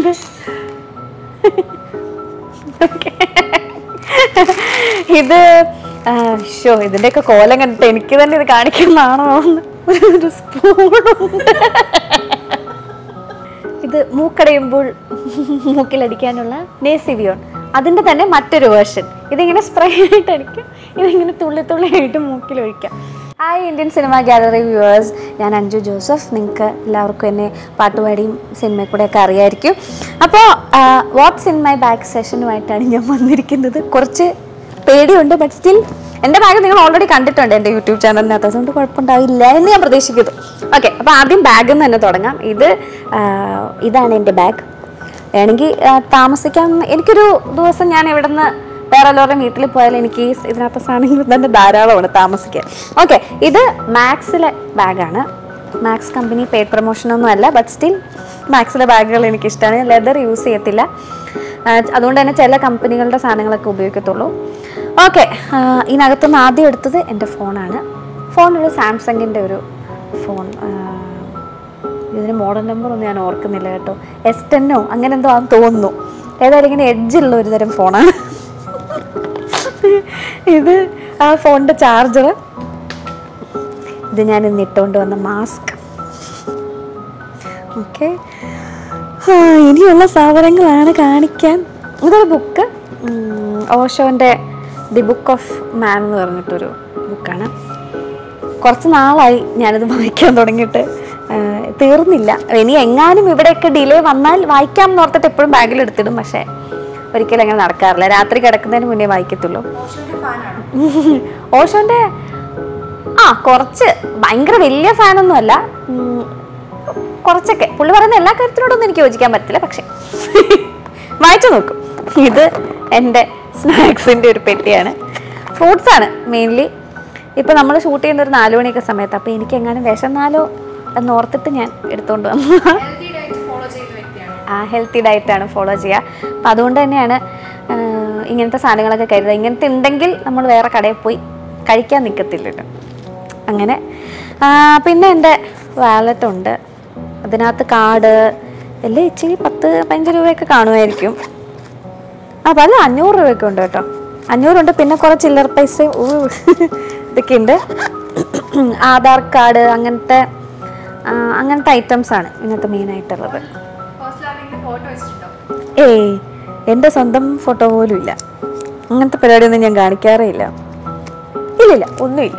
ഇത് ഇത് ഷോ ഇതിന്റെയൊക്കെ കോലം കണ്ടിട്ട് എനിക്ക് തന്നെ ഇത് കാണിക്കുന്നതാണോ എന്ന് ഒരു സ്പൂണുണ്ട് ഇത് മൂക്കടയുമ്പോൾ മൂക്കിലടിക്കാനുള്ള നേസിവിയോൺ അതിൻ്റെ തന്നെ മറ്റൊരു വേർഷൻ ഇതിങ്ങനെ സ്പ്രേ ആയിട്ട് അടിക്കും ഇതിങ്ങനെ തുള്ളി തുള്ളി ആയിട്ട് മൂക്കിലൊഴിക്കാം hi Indian cinema gallery viewers ഞാൻ അഞ്ജു ജോസഫ് നിങ്ങൾക്ക് എല്ലാവർക്കും എന്നെ പാട്ടുപാടിയും സിനിമയിൽ കൂടെയൊക്കെ അറിയായിരിക്കും അപ്പോൾ വാട്ട്സ് ഇൻ മൈ ബാക്ക് സെഷനുമായിട്ടാണ് ഞാൻ വന്നിരിക്കുന്നത് കുറച്ച് പേടിയുണ്ട് ബട്ട് സ്റ്റിൽ എൻ്റെ ബാഗ് നിങ്ങൾ ഓൾറെഡി കണ്ടിട്ടുണ്ട് എൻ്റെ യൂട്യൂബ് ചാനലിനകത്ത് അതുകൊണ്ട് കുഴപ്പമുണ്ടാവില്ല എന്ന് ഞാൻ പ്രതീക്ഷിക്കുന്നു ഓക്കെ അപ്പോൾ ആദ്യം ബാഗിൽ നിന്ന് തന്നെ തുടങ്ങാം ഇത് ആ, ഇതാണ് എൻ്റെ ബാഗ് വേണമെങ്കിൽ ആ, താമസിക്കാൻ എനിക്കൊരു ദിവസം ഞാൻ ഇവിടെ നിന്ന് വേറെ എല്ലാവരും വീട്ടിൽ പോയാൽ എനിക്ക് ഈ ഇതിനകത്ത് സാധനങ്ങൾ തന്നെ ധാരാളമാണ് താമസിക്കാൻ ഓക്കെ ഇത് മാക്സിലെ ബാഗാണ് മാക്സ് കമ്പനി പെയ്ഡ് പ്രൊമോഷനൊന്നും അല്ല ബട്ട് സ്റ്റിൽ മാക്സിലെ ബാഗുകൾ എനിക്കിഷ്ടമാണ് ലെതർ യൂസ് ചെയ്യത്തില്ല ആ, അതുകൊണ്ട് തന്നെ ചില കമ്പനികളുടെ സാധനങ്ങളൊക്കെ ഉപയോഗിക്കത്തുള്ളൂ ഓക്കെ ഇതിനകത്തുനിന്ന് ആദ്യം എടുത്തത് എൻ്റെ ഫോണാണ് ഫോൺ ഒരു സാംസങ്ങിൻ്റെ ഒരു ഫോൺ ആ, ഇതിന് മോഡൽ നമ്പർ ഒന്നും ഞാൻ ഓർക്കുന്നില്ല കേട്ടോ എസ് ടെന്നോ അങ്ങനെ എന്തോ ആണെന്ന് തോന്നുന്നു ഏതായാലും ഇങ്ങനെ എഡ്ജുള്ള ഒരു തരം ഫോണാണ് ഇത് ആ ഫോണിൻ്റെ ചാർജർ ഇത് ഞാൻ ഇന്ന് ഇട്ടുകൊണ്ട് വന്ന മാസ്ക് ഓക്കെ ഇനിയുള്ള സാധനങ്ങളാണ് കാണിക്കാൻ ഇതൊരു ബുക്ക് ഓഷോൻ്റെ ദി ബുക്ക് ഓഫ് മാൻ എന്ന് പറഞ്ഞിട്ടൊരു ബുക്കാണ് കുറച്ച് നാളായി ഞാനിത് വായിക്കാൻ തുടങ്ങിയിട്ട് ആ, തീർന്നില്ല ഇനി എങ്ങാനും ഇവിടെയൊക്കെ ഡിലേ വന്നാൽ വായിക്കാം എന്ന് ഓർത്തിട്ട് എപ്പോഴും ബാഗിൽ എടുത്തിടും പക്ഷേ ഒരിക്കലും അങ്ങനെ നടക്കാറില്ല രാത്രി കിടക്കുന്നതിന് മുന്നേ വായിക്കത്തുള്ളൂ ഓഷോന്റെ ആ കുറച്ച് ഭയങ്കര വലിയ ഫാനൊന്നും അല്ല ഉം, കുറച്ചൊക്കെ പുള്ളി പറയുന്ന എല്ലാ കാര്യത്തിനോടൊന്നും എനിക്ക് യോജിക്കാൻ പറ്റില്ല പക്ഷെ വായിച്ചു നോക്കും ഇത് എൻ്റെ സ്നാക്സിൻ്റെ ഒരു പെട്ടിയാണ് ഫ്രൂട്ട്സ് ആണ് മെയിൻലി ഇപ്പം നമ്മൾ ഷൂട്ട് ചെയ്യുന്ന ഒരു നാല് മണിയൊക്കെ സമയത്ത് അപ്പോൾ എനിക്ക് എങ്ങാനും വിശന്നാലോ എന്ന് ഓർത്തിട്ട് ഞാൻ എടുത്തുകൊണ്ട് വന്നു ആ ഹെൽത്തി ഡയറ്റാണ് ഫോളോ ചെയ്യുക അപ്പം അതുകൊണ്ട് തന്നെയാണ് ആ, ഇങ്ങനത്തെ സാധനങ്ങളൊക്കെ കരുതുക ഇങ്ങനത്തെ ഉണ്ടെങ്കിൽ നമ്മൾ വേറെ കടയിൽ പോയി കഴിക്കാൻ നിൽക്കത്തില്ലല്ലോ അങ്ങനെ ആ, പിന്നെ എൻ്റെ വാലറ്റ് ഉണ്ട് അതിനകത്ത് കാർഡ് എല്ലാം ഇച്ചിരി പത്ത് പതിനഞ്ച് രൂപയൊക്കെ കാണുമായിരിക്കും ആ പല അഞ്ഞൂറ് രൂപയൊക്കെ ഉണ്ട് കേട്ടോ അഞ്ഞൂറുണ്ട് പിന്നെ കുറേ ചില്ലറ പൈസ ഊ, ഇതൊക്കെ ഉണ്ട് ആധാർ കാർഡ് അങ്ങനത്തെ ആ, അങ്ങനത്തെ ഐറ്റംസ് ആണ് ഇതിനകത്ത് മെയിനായിട്ടുള്ളത് ഏയ് എൻ്റെ സ്വന്തം ഫോട്ടോ പോലും ഇല്ല അങ്ങനത്തെ പരിപാടിയൊന്നും ഞാൻ കാണിക്കാറേ ഇല്ല ഇല്ലില്ല ഒന്നുമില്ല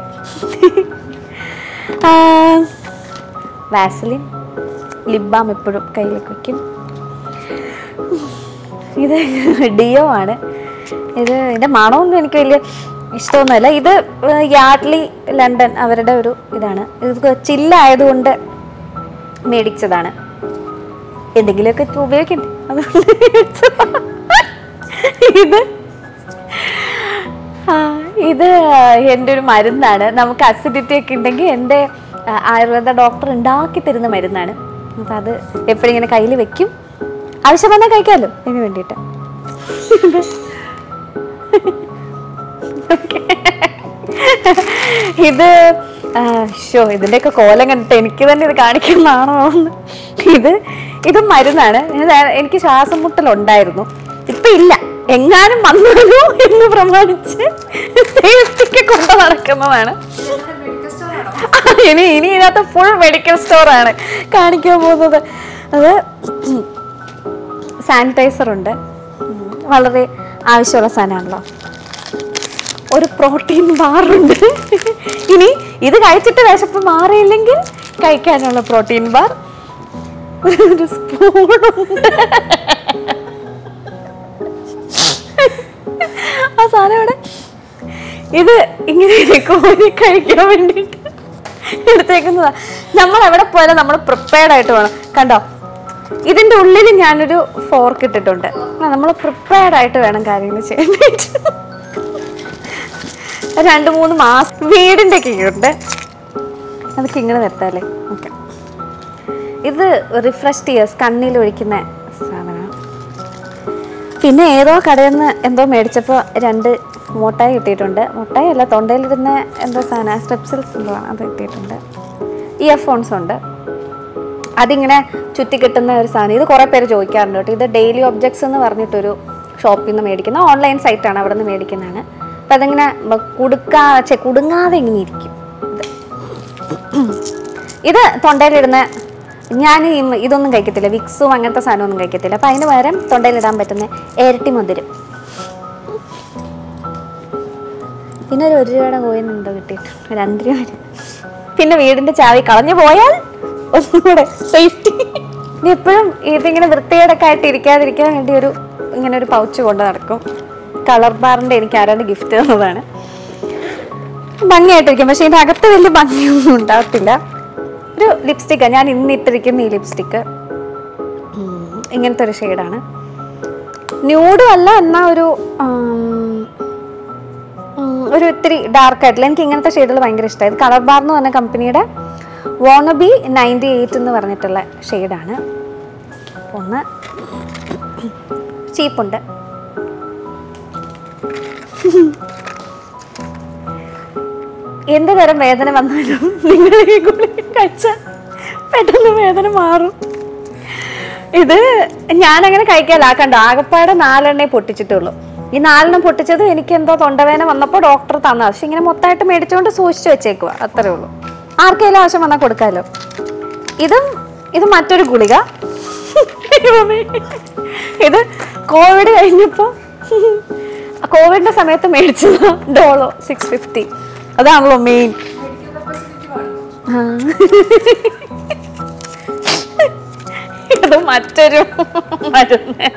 ആ, വാസലിൻ ലിപ് ബാം എപ്പോഴും കയ്യിലേക്ക് വയ്ക്കും ഇത് ഡിയോ ആണ് ഇത് ഇതിൻ്റെ മണമൊന്നും എനിക്ക് വലിയ ഇഷ്ടമൊന്നുമല്ല ഇത് യാഡ്ലി ലണ്ടൻ അവരുടെ ഒരു ഇതാണ് ഇത് ചില്ലായതുകൊണ്ട് മേടിച്ചതാണ് എന്തെങ്കിലുമൊക്കെ ഉപയോഗിക്കണ്ടേ അതുകൊണ്ട് മേടിച്ചതാ. ഇത് ആ, ഇത് എൻ്റെ ഒരു മരുന്നാണ് നമുക്ക് അസിഡിറ്റി ഒക്കെ ഉണ്ടെങ്കിൽ എൻ്റെ ആ, ആയുർവേദ ഡോക്ടർ ഉണ്ടാക്കി തരുന്ന മരുന്നാണ് അപ്പം അത് എപ്പോഴും ഇങ്ങനെ കയ്യിൽ വെക്കും ആവശ്യം വന്നാൽ കഴിക്കാമല്ലോ ഇതിന് വേണ്ടിയിട്ട് ഇത് ഇത് ഷോ ഇതിൻ്റെയൊക്കെ കോലം കണ്ടിട്ട് എനിക്ക് തന്നെ ഇത് കാണിക്കുന്നതാണോ എന്ന് ഇത് ഇത് മരുന്നാണ് ഇത് എനിക്ക് ശ്വാസം മുട്ടലുണ്ടായിരുന്നു ഇപ്പൊ ഇല്ല എങ്ങാനും വന്നല്ലോ എന്ന് പ്രമാണിച്ച് സേഫ്റ്റിക്ക് കൊണ്ട് നടക്കുന്നതാണ് ഇനി ഇനി ഇതിനകത്ത് ഫുൾ മെഡിക്കൽ സ്റ്റോർ ആണ് കാണിക്കാൻ പോകുന്നത് അത് സാനിറ്റൈസർ ഉണ്ട് ഉം, വളരെ ആവശ്യമുള്ള സാധനമാണല്ലോ ഒരു പ്രോട്ടീൻ ബാറുണ്ട് ഇനി ഇത് കഴിച്ചിട്ട് വിശപ്പ് മാറിയില്ലെങ്കിൽ കഴിക്കാനുള്ള പ്രോട്ടീൻ ബാർ ഒരു സ്പൂണുണ്ട് ആ സാധനം ഇവിടെ ഇത് ഇങ്ങനെ കോരി കഴിക്കാൻ വേണ്ടിയിട്ട് എടുത്തേക്കുന്നതാ നമ്മൾ എവിടെ പോയാലും നമ്മൾ പ്രിപ്പയർഡ് ആയിട്ട് വേണം കണ്ടോ ഇതിന്റെ ഉള്ളിൽ ഞാനൊരു ഫോർക്ക് ഇട്ടിട്ടുണ്ട് നമ്മൾ പ്രിപ്പയർഡ് ആയിട്ട് വേണം കാര്യങ്ങൾ ചെയ്യാൻ വേണ്ടി രണ്ട് മൂന്ന് മാസം വീടിൻ്റെ ഒക്കെ ഉണ്ട് അതൊക്കെ ഇങ്ങനെ നിർത്താല്ലേ ഓക്കെ ഇത് റിഫ്രഷ് ടീയേഴ്സ് കണ്ണിൽ ഒഴിക്കുന്ന സാധനമാണ് പിന്നെ ഏതോ കടയിൽ നിന്ന് എന്തോ മേടിച്ചപ്പോൾ രണ്ട് മുട്ടായി കിട്ടിയിട്ടുണ്ട് മുട്ടായി അല്ല തൊണ്ടയിലിരുന്ന എന്തോ സാധനം സ്ട്രെപ്സിൽസ് എന്തോ ആണ് അത് കിട്ടിയിട്ടുണ്ട് ഇയർഫോൺസ് ഉണ്ട് അതിങ്ങനെ ചുറ്റി കിട്ടുന്ന ഒരു സാധനം ഇത് കുറേ പേര് ചോദിക്കാറുണ്ട് കേട്ടോ ഇത് ഡെയിലി ഒബ്ജക്ട്സ് എന്ന് പറഞ്ഞിട്ടൊരു ഷോപ്പിൽ നിന്ന് മേടിക്കുന്ന ഓൺലൈൻ സൈറ്റാണ് അവിടെ നിന്ന് മേടിക്കുന്നതാണ് അപ്പം അതിങ്ങനെ ബ- കുടുക്കാ ചെ കുടുങ്ങാതെ ഇങ്ങനെ ഇരിക്കും ഇത് ഇത് തൊണ്ടയിലിടുന്ന ഞാൻ ഈ ഇതൊന്നും കഴിക്കത്തില്ല വിക്സും അങ്ങനത്തെ സാധനമൊന്നും കഴിക്കത്തില്ല അപ്പം അതിന് പകരം തൊണ്ടയിലിടാൻ പറ്റുന്ന ഇരട്ടി മധുരം പിന്നെ ഒരു ഒരു രൂപയുടെ കോയിൻ എന്തോ കിട്ടിയിട്ട് രണ്ട് രൂപ വരെ. പിന്നെ വീടിന്റെ ചാവി കളഞ്ഞു പോയാൽ ഒന്നും കൂടെ സേഫ്റ്റി ഇനി എപ്പോഴും ഇതിങ്ങനെ വൃത്തികേടൊക്കെ ആയിട്ട് ഇരിക്കാതിരിക്കാൻ വേണ്ടി ഒരു ഇങ്ങനെ ഒരു പൗച്ച് കൊണ്ട് നടക്കും കളർ ബാറിന്റെ എനിക്ക് ആരാണ്ട് ഗിഫ്റ്റ് തന്നതാണ് ഭംഗിയായിട്ടിരിക്കും പക്ഷെ ഇതിന്റെ അകത്ത് വലിയ ഭംഗിയൊന്നും ഉണ്ടാകത്തില്ല ഒരു ലിപ്സ്റ്റിക്കാണ് ഞാൻ ഇന്ന് ഇട്ടിരിക്കുന്ന ഈ ലിപ്സ്റ്റിക്ക് ഇങ്ങനത്തെ ഒരു ഷെയ്ഡാണ് ന്യൂഡും അല്ല എന്നാൽ ഒരു ആം, ഉം, ഒരു ഇത്തിരി ഡാർക്ക് ആയിട്ടുള്ള എനിക്ക് ഇങ്ങനത്തെ ഷെയ്ഡുകൾ ഭയങ്കര ഇഷ്ടമായി കളർ ബാർ എന്ന് പറഞ്ഞ കമ്പനിയുടെ വോണബി നയൻറ്റി എയ്റ്റ് എന്ന് പറഞ്ഞിട്ടുള്ള ഷെയ്ഡാണ് ഒന്ന് ചീപ്പുണ്ട് എന്ത് തരം വേദന വന്നാലും നിങ്ങൾ ഈ ഗുളിക കഴിച്ചാൽ പെട്ടെന്ന് വേദന മാറും ഇത് ഞാനങ്ങനെ കഴിക്കാല്ല കണ്ടോ ആകപ്പാടെ നാലെണ്ണേ പൊട്ടിച്ചിട്ടുള്ളൂ ഈ നാലെണ്ണം പൊട്ടിച്ചത് എനിക്ക് എന്തോ തൊണ്ടവേദന വന്നപ്പോൾ ഡോക്ടർ തന്ന പക്ഷെ ഇങ്ങനെ മൊത്തമായിട്ട് മേടിച്ചുകൊണ്ട് സൂക്ഷിച്ചു വെച്ചേക്കുക അത്രേ ഉള്ളൂ ആർക്കെങ്കിലും ആവശ്യം വന്നാൽ കൊടുക്കാമല്ലോ ഇതും ഇത് മറ്റൊരു ഗുളിക ദൈവമേ. ഇത് കോവിഡ് കഴിഞ്ഞപ്പോൾ കോവിഡിന്റെ സമയത്ത് മേടിച്ചത് ഡോളോ സിക്സ് ഫിഫ്റ്റി അതാണല്ലോ മെയിൻ ഇത് മറ്റൊരു മരുന്ന്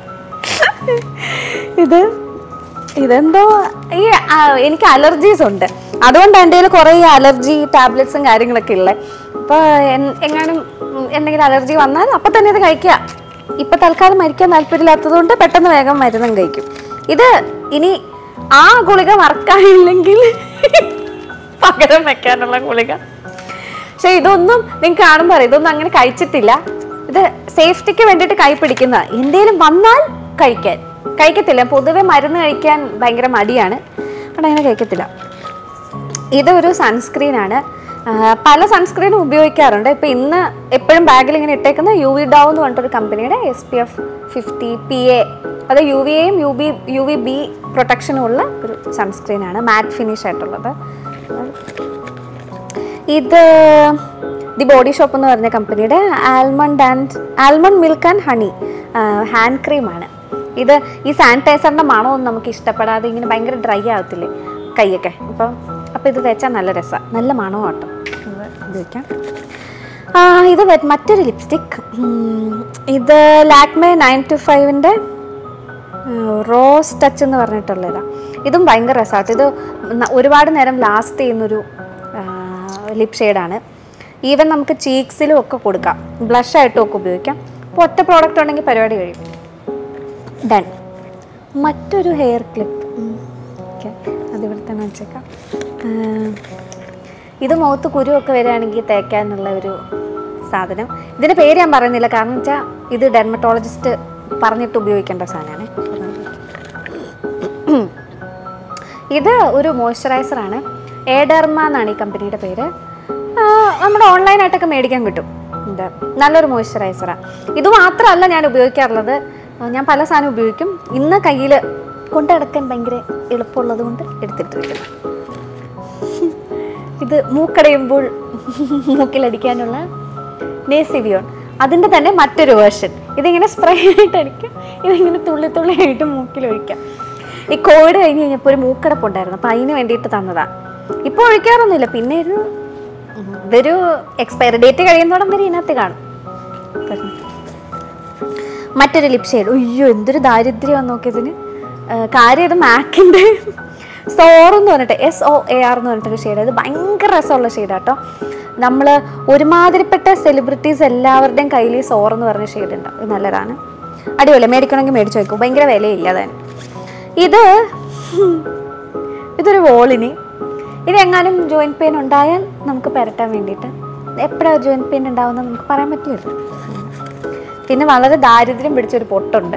ഇത് ഇതെന്തോ ഈ ആ, എനിക്ക് അലർജീസ് ഉണ്ട് അതുകൊണ്ട് എൻ്റെ കയ്യിൽ കുറേ അലർജി ടാബ്ലറ്റ്സും കാര്യങ്ങളൊക്കെ ഉള്ളത് അപ്പോൾ എങ്ങാനും ഉം, എന്തെങ്കിലും അലർജി വന്നാൽ അപ്പം തന്നെ ഇത് കഴിക്കുക ഇപ്പം തൽക്കാലം മരിക്കാൻ താല്പര്യമില്ലാത്തതുകൊണ്ട് പെട്ടെന്ന് വേഗം മരുന്നും കഴിക്കും ഇത് ഇനി ആ ഗുളിക വർക്കായില്ലെങ്കിൽ പകരം വെക്കാനുള്ള ഗുളിക പക്ഷെ ഇതൊന്നും നിങ്ങൾക്ക് കാണുമ്പോൾ അറിയാം ഇതൊന്നും അങ്ങനെ കഴിച്ചിട്ടില്ല ഇത് സേഫ്റ്റിക്ക് വേണ്ടിയിട്ട് കൈ പിടിക്കുന്ന എന്തേലും വന്നാൽ കഴിക്കാൻ കഴിക്കത്തില്ല പൊതുവെ മരുന്ന് കഴിക്കാൻ ഭയങ്കര മടിയാണ് അതുകൊണ്ട് അങ്ങനെ കഴിക്കത്തില്ല ഇതൊരു സൺസ്ക്രീൻ ആണ് ആ, പല സൺസ്ക്രീനും ഉപയോഗിക്കാറുണ്ട് ഇപ്പൊ ഇന്ന് എപ്പോഴും ബാഗിൽ ഇങ്ങനെ ഇട്ടേക്കുന്ന യു വി ഡാവ് എന്ന് പറഞ്ഞിട്ടൊരു കമ്പനിയുടെ S P F fifty P A അത് യു വി എയും U B U V B പ്രൊട്ടക്ഷനും ഉള്ള ഒരു സൺസ്ക്രീൻ ആണ് മാറ്റ് ഫിനിഷ് ആയിട്ടുള്ളത് ഇത് ദി ബോഡി ഷോപ്പ് എന്ന് പറഞ്ഞ കമ്പനിയുടെ almond and almond milk and honey hand ക്രീമാണ് ഇത് ഈ സാനിറ്റൈസറിൻ്റെ മണമൊന്നും നമുക്ക് ഇഷ്ടപ്പെടാതെ ഇങ്ങനെ ഭയങ്കര ഡ്രൈ ആകത്തില്ലേ കൈയൊക്കെ അപ്പം അപ്പോൾ ഇത് തേച്ചാൽ നല്ല രസമാണ് നല്ല മണവും കേട്ടോ ഇത് ഉപയോഗിക്കാം ആ, ഇത് വ- മറ്റൊരു ലിപ്സ്റ്റിക് ഇത് ലാക്മേ നയൻ ടു ഫൈവിൻ്റെ റോസ് ടച്ച് എന്ന് പറഞ്ഞിട്ടുള്ളതാണ് ഇതും ഭയങ്കര രസമാട്ടോ ഇത് ന- ഒരുപാട് നേരം ലാസ്റ്റ് ചെയ്യുന്നൊരു ലിപ് ഷെയ്ഡാണ് ഈവൻ നമുക്ക് ചീക്സിലും ഒക്കെ കൊടുക്കാം ബ്ലഷ് ആയിട്ടും ഒക്കെ ഉപയോഗിക്കാം അപ്പോൾ ഒറ്റ പ്രോഡക്റ്റ് ഉണ്ടെങ്കിൽ പരിപാടി കഴിയും ഡൺ മറ്റൊരു ഹെയർ ക്ലിപ്പ് ഓക്കെ അതിവിടെ തന്നെ വെച്ചേക്കാം ആ, ഇത് മുഖത്ത് കുരുവൊക്കെ വരികയാണെങ്കിൽ തേക്കാനുള്ള ഒരു സാധനം ഇതിൻ്റെ പേര് ഞാൻ പറയുന്നില്ല കാരണം വെച്ചാൽ ഇത് ഡെർമറ്റോളജിസ്റ്റ് പറഞ്ഞിട്ട് ഉപയോഗിക്കേണ്ട സാധനമാണ് ഇത് ഒരു മോയ്സ്ചറൈസറാണ് ഏഡർമ എന്നാണ് ഈ കമ്പനിയുടെ പേര് ആ, നമ്മുടെ ഓൺലൈനായിട്ടൊക്കെ മേടിക്കാൻ കിട്ടും ഇത് നല്ലൊരു മോയ്സ്ചറൈസറാണ് ഇത് മാത്രമല്ല ഞാൻ ഉപയോഗിക്കാറുള്ളത് ആ, ഞാൻ പല സാധനം ഉപയോഗിക്കും ഇന്ന് കയ്യിൽ കൊണ്ടു നടക്കാൻ ഭയങ്കര എളുപ്പമുള്ളത് കൊണ്ട് എടുത്തിട്ടിരിക്കുന്നു ഇത് മൂക്കടയുമ്പോൾ മൂക്കിലടിക്കാനുള്ള നേസിവിയോൺ അതിൻ്റെ തന്നെ മറ്റൊരു വേർഷൻ ഇതിങ്ങനെ സ്പ്രേ ആയിട്ട് അടിക്കും ഇതിങ്ങനെ തുള്ളി തുള്ളി ആയിട്ട് മൂക്കിൽ ഒഴിക്കാം ഈ കോവിഡ് കഴിഞ്ഞ് കഴിഞ്ഞപ്പോൾ ഒരു മൂക്കടപ്പുണ്ടായിരുന്നു അപ്പം അതിന് വേണ്ടിയിട്ട് തന്നതാണ് ഇപ്പോൾ ഒഴിക്കാറൊന്നുമില്ല പിന്നെ ഒരു ഉം, ഇതൊരു എക്സ്പയറി ഡേറ്റ് കഴിയുന്നോടം വരെ ഇതിനകത്ത് കാണും മറ്റൊരു ലിപ് ഷെയ്ഡ് അയ്യോ എന്തൊരു ദാരിദ്ര്യം നോക്കിയതിന് ആ, കാര്യം ഇത് മാക്കിൻ്റെ സോർ എന്ന് പറഞ്ഞിട്ട് എസ് ഒ എ ആർ എന്ന് പറഞ്ഞിട്ടൊരു ഷെയ്ഡ് ഇത് ഭയങ്കര രസമുള്ള ഷെയ്ഡാട്ടോ നമ്മൾ ഒരുമാതിരിപ്പെട്ട സെലിബ്രിറ്റീസ് എല്ലാവരുടെയും കയ്യിൽ ഈ സോർ എന്ന് പറഞ്ഞ ഷെയ്ഡ് ഉണ്ട് ഇത് നല്ലതാണ് അടിപൊളി മേടിക്കണമെങ്കിൽ മേടിച്ചു വെക്കും ഭയങ്കര വിലയില്ല അതിന് ഇത് ഇതൊരു വോളിന് ഇത് എങ്ങാനും ജോയിൻറ്റ് പെയിൻ ഉണ്ടായാൽ നമുക്ക് പുരട്ടാൻ വേണ്ടിയിട്ട് എപ്പോഴാണ് ജോയിൻറ്റ് പെയിൻ ഉണ്ടാവുന്നത് നമുക്ക് പറയാൻ പറ്റില്ലല്ലോ പിന്നെ വളരെ ദാരിദ്ര്യം പിടിച്ചൊരു പൊട്ടുണ്ട്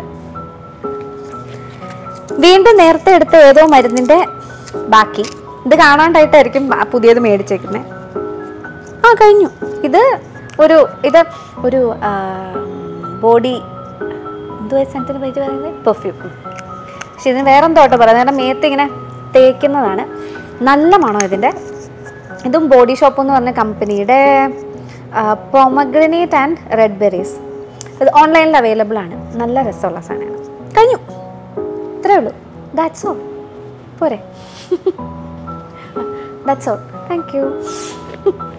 വീണ്ടും നേരത്തെ എടുത്ത ഏതോ മരുന്നിന്റെ ബാക്കി ഇത് കാണാണ്ടായിട്ടായിരിക്കും ബ- പുതിയത് മേടിച്ചേക്കുന്നത് ആ കഴിഞ്ഞു ഇത് ഒരു ഇത് ഒരു ബോഡി എന്തുവാ സാധനത്തിന് പേര് പറയുന്നത് പെർഫ്യൂം പക്ഷെ ഇതിന് വേറെ എന്തോ കേട്ടോ പറയുന്നത് കാരണം മേത്ത് ഇങ്ങനെ തേക്കുന്നതാണ് നല്ല മണം ഇതിൻ്റെ ഇതും ബോഡി ഷോപ്പ് എന്ന് പറഞ്ഞ കമ്പനിയുടെ പൊമഗ്രനേറ്റ് ആൻഡ് റെഡ് ബെറീസ് ഇത് ഓൺലൈനിൽ അവൈലബിൾ ആണ് നല്ല രസമുള്ള സാധനമാണ് കഴിഞ്ഞു ഇത്രേ ഉള്ളൂ ദാറ്റ്സ് ഓൾ പോരെ ദാറ്റ്സ് ഓൾ താങ്ക് യു